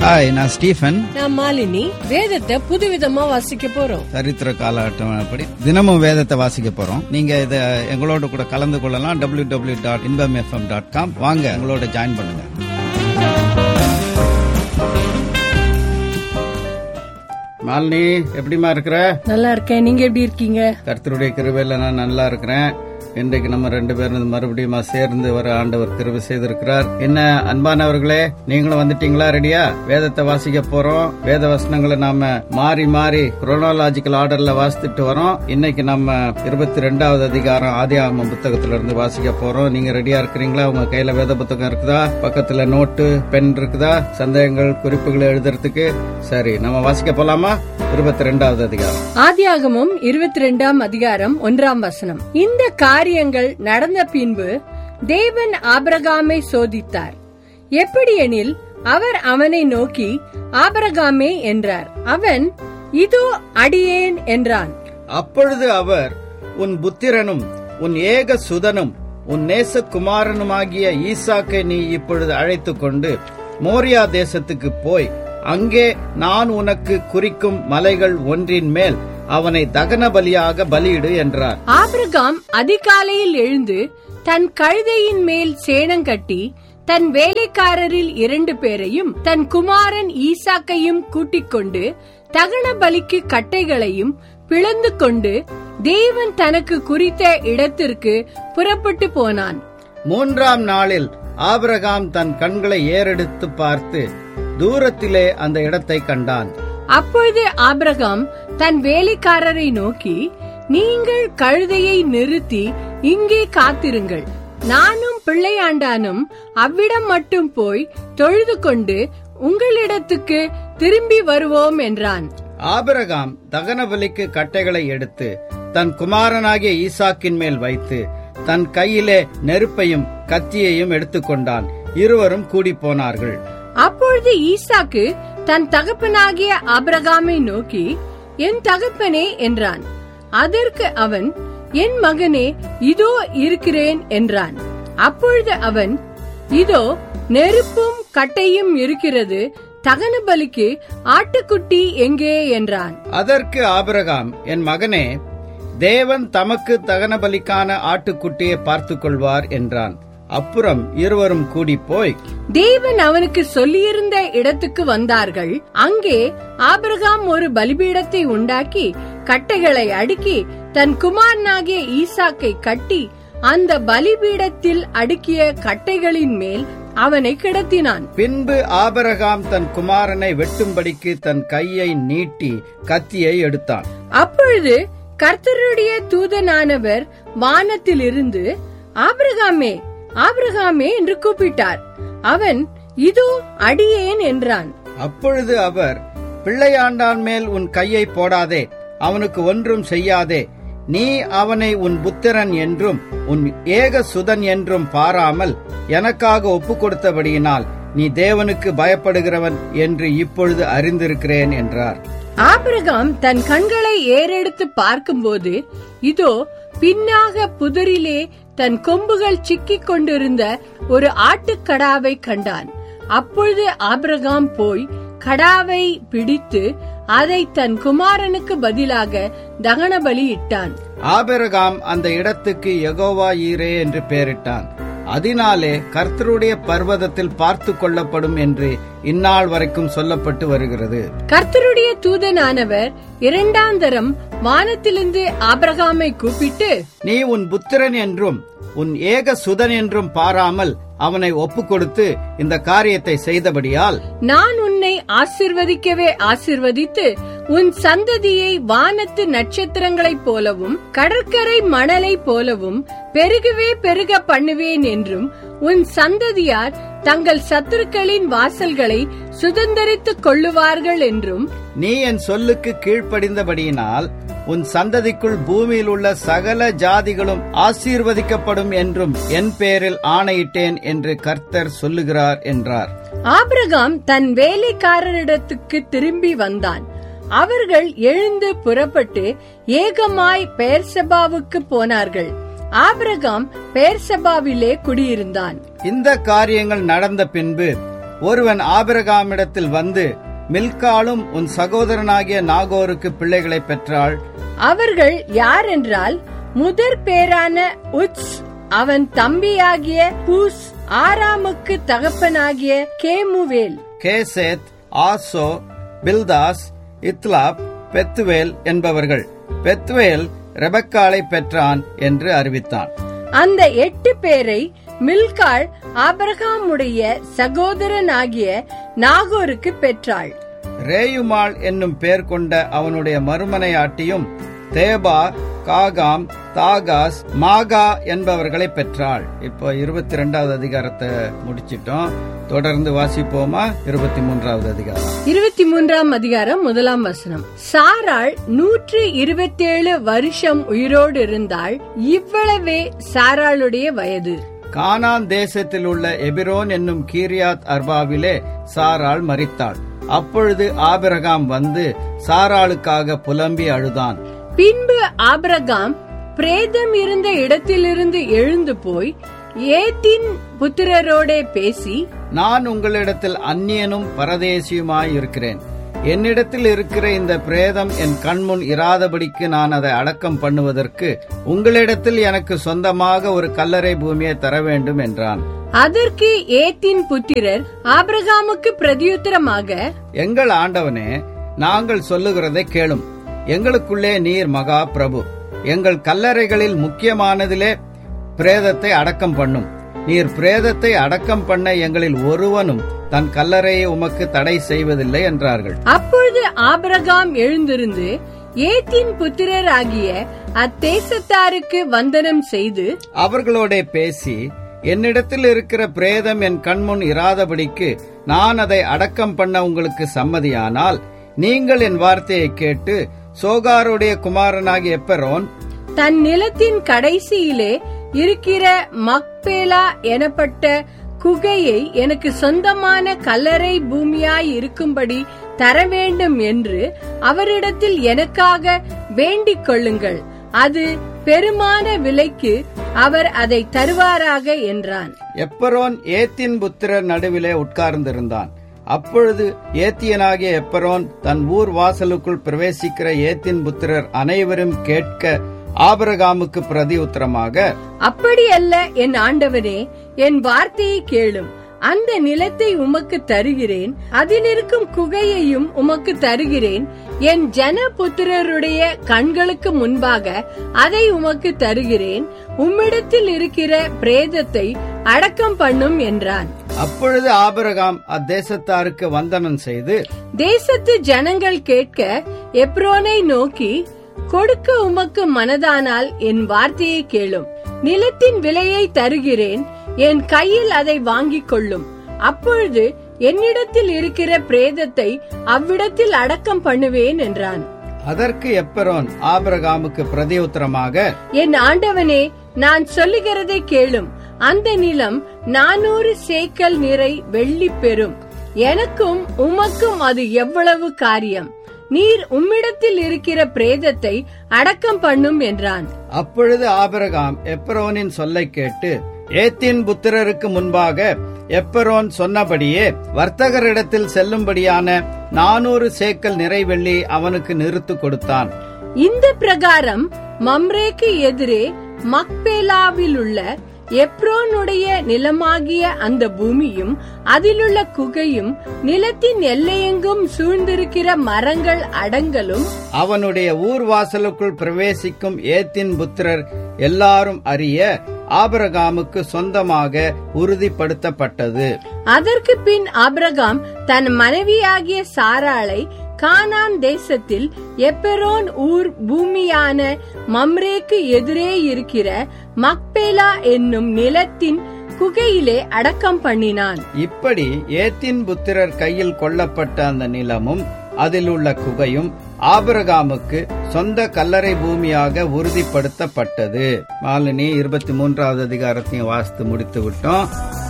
hi நான் Stephen நான் மாலினி வேதத்தை புதுவிதமா வாசிக்க போறோம் சரித்திர காலகட்டப்படி தினமும் வேதத்தை வாசிக்க போறோம் நீங்க இத எங்களோட கூட கலந்து கொள்ளலாம் W W dot Inbam FM dot com வாங்க எங்களோட ஜாயின் பண்ணுங்க மாலினி எப்படிமா இருக்கிற நல்லா இருக்கேன் நீங்க எப்படி இருக்கீங்க கர்த்தருடைய கிருபையில நான் நல்லா இருக்கிறேன் இன்றைக்கு நம்ம ரெண்டு பேரும் மறுபடியும் சேர்ந்து வர ஆண்டவர் கிருபை செய்திருக்கிறார் என்ன அன்பானவர்களே நீங்களும் வந்துட்டீங்களா ரெடியா வேதத்தை வாசிக்க போறோம் வேத வசனங்களை நாம மாறி மாறி குரோனாலாஜிக்கல் ஆர்டர்ல வாசித்துட்டு வரோம் இன்னைக்கு நம்ம இருபத்தி ரெண்டாவது அதிகாரம் ஆதி ஆகம புத்தகத்துல இருந்து வாசிக்க போறோம் நீங்க ரெடியா இருக்கிறீங்களா உங்க கையில வேத புத்தகம் இருக்குதா பக்கத்துல நோட்டு பென் இருக்குதா சந்தேகங்கள் குறிப்புகளை எழுதுறதுக்கு சரி நம்ம வாசிக்க போலாமா இருபத்தி ரெண்டாவது அதிகாரம் ஆதியாகமம் இருபத்தி ரெண்டாம் அதிகாரம் ஒன்றாம் வசனம் இந்த காரியங்கள் நடந்த பின்பு தேவன் ஆபிரகாமை சோதித்தார் எப்படியெனில் அவர் அவனை நோக்கி ஆபிரகாமே என்றார் அவன் இதோ அடியேன் என்றான் அப்பொழுது அவர் உன் புத்திரனும் உன் ஏக சுதனும் உன் நேசகுமாரனுமாகிய ஈசாக்கை நீ இப்பொழுது அழைத்துக் கொண்டு மோரியா தேசத்துக்கு போய் அங்கே நான் உனக்கு குறிக்கும் மலைகள் ஒன்றின் மேல் அவனை தகன பலியாக பலியிடு என்றார் ஆபிரகாம் அதிகாலையில் எழுந்து தன் கழுதையின் மேல் சேணம் கட்டி தன் வேலைக்காரரில் இரண்டு பேரையும் தன் குமாரன் ஈசாக்கையும் கூட்டிக் கொண்டு தகன பலிக்கு கட்டைகளையும் பிளந்து கொண்டு தேவன் தனக்கு குறித்த இடத்திற்கு புறப்பட்டு போனான் மூன்றாம் நாளில் ஆபிரகாம் தன் கண்களை ஏறெடுத்து பார்த்து தூரத்திலே அந்த இடத்தை கண்டான் அப்பொழுது ஆபிரகாம் தன் வேலைக்காரரை நோக்கி நீங்கள் கழுதையை நிறுத்தி இங்கே காத்திருங்கள் நானும் பிள்ளையாண்டானும் அவ்விடம் மட்டும் போய் தொழுது கொண்டு உங்களிடத்துக்கு திரும்பி வருவோம் என்றான் ஆபிரகாம் தகனபலிக்கு கட்டைகளை எடுத்து தன் குமாரனாகிய ஈசாக்கின் மேல் வைத்து தன் கையிலே நெருப்பையும் கத்தியையும் எடுத்துக்கொண்டான் இருவரும் கூடி போனார்கள் அப்பொழுது ஈசாக்கு தன் தகப்பனாகிய ஆபிரகாமை நோக்கி என் தகப்பனே என்றான் அதற்கு அவன் என் மகனே இதோ இருக்கிறேன் என்றான் அப்பொழுது அவன் இதோ நெருப்பும் கட்டையும் இருக்கிறது தகன பலிக்கு ஆட்டுக்குட்டி எங்கே என்றான் அதற்கு ஆபிரகாம் என் மகனே தேவன் தமக்கு தகன பலிக்கான ஆட்டுக்குட்டியை பார்த்துக் கொள்வார் என்றான் அப்புறம் இருவரும் கூடி போய் தேவன் அவனுக்கு சொல்லியிருந்த இடத்துக்கு வந்தார்கள் அங்கே ஆபிரகாம் ஒரு பலிபீடத்தை உண்டாக்கி கட்டைகளை அடுக்கி தன் குமாரனாகிய ஈசாக்கை கட்டி அந்த பலிபீடத்தில் அடுக்கிய கட்டைகளின் மேல் அவனை கிடத்தினான் பின்பு ஆபிரகாம் தன் குமாரனை வெட்டும்படிக்கு தன் கையை நீட்டி கத்தியை எடுத்தான் அப்பொழுது கர்த்தருடைய தூதனானவர் வானத்திலிருந்து ஆபிரகாமே ஆபிரகாமே என்று கூப்பிட்டார் அவன் இதோ அடியேன் என்றான் அப்பொழுது அவர் பிள்ளையாண்டான் மேல் உன் கையை போடாதே அவனுக்கு ஒன்றும் செய்யாதே நீ அவனை உன் புத்திரன் என்றும் உன் ஏக சுதன் என்றும் பாராமல் எனக்காக ஒப்பு கொடுத்தபடியினால் நீ தேவனுக்கு பயப்படுகிறவன் என்று இப்பொழுது அறிந்திருக்கிறேன் என்றார் ஆபிரகாம் தன் கண்களை ஏறெடுத்து பார்க்கும்போது இதோ பின்னாக புதரிலே தன் கொம்புகள் சிக்கிக் கொண்டிருந்த ஒரு ஆட்டுக்கடாவை கண்டான் அப்பொழுது ஆபிரகாம் போய் கடாவை பிடித்து அதை தன் குமாரனுக்கு பதிலாக தகன பலி இட்டான் ஆபிரகாம் அந்த இடத்துக்கு யெகோவா ஈரே என்று பெயரிட்டான் அதனாலே கர்த்தருடைய பர்வதத்தில் பார்த்து கொள்ளப்படும் என்று இந்நாள் வரைக்கும் சொல்லப்பட்டு வருகிறது கர்த்தருடைய தூதனானவர் இரண்டாந்தரம் வானத்திலிருந்து ஆபிரகாமை கூப்பிட்டு நீ உன் புத்திரன் என்றும் உன் ஏக சுதன் என்றும் பாராமல் அவனை ஒப்பு கொடுத்து இந்த காரியத்தை செய்தபடியால் நான் உன்னை ஆசிர்வதிக்கவே ஆசிர்வதித்து உன் சந்ததியை வானத்து நட்சத்திரங்களைப் போலவும் கடற்கரை மணலைப் போலவும் பெருகவே பெருக பண்ணுவேன் என்றும் உன் சந்ததியார் தங்கள் சத்துருக்களின் வாசல்களை சுதந்தரித்துக் கொள்ளுவார்கள் என்றும் நீ என் சொல்லுக்கு கீழ்ப்படிந்தபடியினால் உன் சந்ததிக்குள் பூமியில் உள்ள சகல ஜாதிகளும் ஆசீர்வதிக்கப்படும் என்றும் என் பேரில் ஆணையிட்டேன் என்று கர்த்தர் சொல்லுகிறார் என்றார் ஆபிரகாம் தன் வேலைக்காரரிடத்துக்கு திரும்பி வந்தான் அவர்கள் எழுந்து புறப்பட்டு ஏகமாய் பெயர்செபாவுக்கு போனார்கள் ஆபிரகாம் பெயர்செபாவிலே குடியிருந்தான் இந்த காரியங்கள் நடந்த பின்பு ஒருவன் ஆபிரகாமிடத்தில் வந்து மில்காலும் உன் சகோதரனாகிய நாகோருக்கு பிள்ளைகளை பெற்றாள் அவர்கள் யார் என்றால் முதற் பேரான உத்ஸ் அவன் தம்பியாகிய பூஸ் ஆராமுக்கு தகப்பனாகிய கேமுவேல் கேசேத் ஆசோ பில்தாஸ் இத்லாப் பெத்துவேல் என்பவர்கள் பெத்துவேல் ரெபக்காளை பெற்றான் என்று அறிவித்தான் அந்த எட்டு பேரை மில்காள் ஆபிரகாமுடைய சகோதரனாகிய நாகோருக்கு பெற்றாள் ரேயுமாள் என்னும் பேர் கொண்ட அவனுடைய மறுமனையாட்டியும் தேபா காகாம் தாகாஸ் மாகா என்பவர்களை பெற்றாள் இப்போ இருபத்தி ரெண்டாவது அதிகாரத்தை முடிச்சிட்டோம் தொடர்ந்து வாசிப்போமா இருபத்தி மூன்றாவது அதிகாரம் இருபத்தி மூன்றாம் அதிகாரம் முதலாம் வசனம் சாராள் நூற்று இருபத்தேழு வருஷம் உயிரோடு இருந்தாள் இவ்வளவே சாராளுடைய வயது கானான் தேசத்தில் உள்ள எபிரோன் என்னும் கீரியாத் அர்பாவிலே சாராள் மரித்தாள் அப்பொழுது ஆபிரகாம் வந்து சாராளுக்காக புலம்பி அழுதான் பின்பு ஆபிரகாம் பிரேதம் இருந்த இடத்திலிருந்து எழுந்து போய் ஏத்தின் புத்திரரோடே பேசி நான் உங்களிடத்தில் அந்நியனும் பரதேசியுமாய் இருக்கிறேன் என்னிடத்தில் இருக்கிற இந்த பிரேதம் என் கண்முன் இராதபடிக்கு நான் அதை அடக்கம் பண்ணுவதற்கு உங்களிடத்தில் எனக்கு சொந்தமாக ஒரு கல்லறை பூமியை தர வேண்டும் என்றான் அதற்கு ஏத்தின் புத்திரர் ஆபிரகாமுக்கு பிரதியுத்தரமாக எங்கள் ஆண்டவனே நாங்கள் சொல்லுகிறதை கேளும் எங்களுக்குள்ளே நீர் மகா பிரபு எங்கள் கல்லறைகளில் முக்கியமானதிலே பிரேதத்தை அடக்கம் பண்ணும் நீர் பிரேதத்தை அடக்கம் பண்ண எங்களில் ஒருவனும் தன் கல்லறையை உமக்கு தடை செய்வதில்லை என்றார்கள் அப்பொழுது ஆபிரகாம் எழுந்திருந்து ஏத்தின் புத்திரர் ஆகிய அத்தேசத்தாருக்கு வந்தனம் செய்து அவர்களோட பேசி என்னிடத்தில் இருக்கிற பிரேதம் என் கண்முன் இராதபடிக்கு நான் அதை அடக்கம் பண்ண உங்களுக்கு சம்மதியானால் நீங்கள் என் வார்த்தையை கேட்டு சோகாருடைய குமாரனாகிய எப்பெரோன் தன் நிலத்தின் கடைசியிலே இருக்கிற மக்பேலா எனப்பட்ட குகையை எனக்கு சொந்தமான கல்லறை பூமியாய் இருக்கும்படி தர வேண்டும் என்று அவரிடத்தில் எனக்காக வேண்டிக் கொள்ளுங்கள் அது பெருமான விலைக்கு அவர் அதை தருவாராக என்றான் எப்பரோன் ஏத்தின் புத்திரர் நடுவிலே உட்கார்ந்திருந்தான் அப்பொழுது ஏத்தியனாகிய எப்பரோன் தன் ஊர் வாசலுக்குள் பிரவேசிக்கிற ஏத்தின் புத்திரர் அனைவரும் கேட்க ஆபரகாமுக்கு பிரதி உத்தரமாக அப்படி அல்ல என் ஆண்டவனே என் வார்த்தையை கேளும் அந்த நிலத்தை உமக்கு தருகிறேன் அதில் இருக்கும் குகையையும் உமக்கு தருகிறேன் என் ஜன புத்திரருடைய கண்களுக்கு முன்பாக அதை உமக்கு தருகிறேன் உம்மிடத்தில் இருக்கிற பிரேதத்தை அடக்கம் பண்ணும் என்றான் அப்பொழுது ஆபரகாம் அத்தேசத்தாருக்கு வந்தனம் செய்து தேசத்து ஜனங்கள் கேட்க எப்ரோனை நோக்கி கொடுக்க உமக்கு மனதானால் என் வார்த்தையை கேளும் நிலத்தின் விலையை தருகிறேன் என் கையில் அதை வாங்கிக் கொள்ளும் அப்பொழுது என்னிடத்தில் இருக்கிற பிரேதத்தை அவ்விடத்தில் அடக்கம் பண்ணுவேன் என்றான் அதற்கு எப்பரோன் ஆபரகாமுக்கு பிரதியுத்தரமாக என் ஆண்டவனே நான் சொல்லுகிறதை கேளும் அந்த நிலம் நானூறு சேக்கல் நிறை வெள்ளி பெறும் எனக்கும் உமக்கும் அது எவ்வளவு காரியம் நீர் உம்மிடத்தில் இருக்கிற பிரேதத்தை அடக்கம் பண்ணும் என்றான் அப்பொழுது ஆபிரகாம் எப்பரோனின் சொல்லை கேட்டு ஏத்தின் புத்திரருக்கு முன்பாக எப்பரோன் சொன்னபடியே வர்த்தகரிடத்தில் செல்லும்படியான நானூறு சேக்கல் நிறைவெள்ளி அவனுக்கு நிறுத்து கொடுத்தான் இந்த பிரகாரம் மம்ரேக்கு எதிரே மக்பேலாவில் உள்ள எப்ரோனுடைய நிலமாகிய அந்த பூமியும் அதிலுள்ள குகையும் நிலத்தின் எல்லையெங்கும் சூழ்ந்திருக்கிற மரங்கள் அடங்கலும் அவனுடைய ஊர் வாசலுக்குள் பிரவேசிக்கும் ஏத்தின் புத்திரர் எல்லாரும் அறிய ஆபரகாமுக்கு சொந்தமாக உறுதிப்படுத்தப்பட்டது அதற்கு பின் ஆபிரகாம் தன் மனைவியாகிய சாராளை கானான் தேசத்தில் எப்பெரோன் ஊர் பூமியான மம்ரேக்கு எதிரே இருக்கிற மக்பேலா என்னும் நிலத்தின் குகையிலே அடக்கம் பண்ணினான் இப்படி ஏத்தின் புத்திரர் கையில் கொல்லப்பட்ட அந்த நிலமும் அதில் உள்ள குகையும் ஆபிரகாமுக்கு சொந்த கல்லறை பூமியாக உறுதிப்படுத்தப்பட்டது மாலினி இருபத்தி மூன்றாவது அதிகாரத்தையும் வாசித்து முடித்து விட்டோம்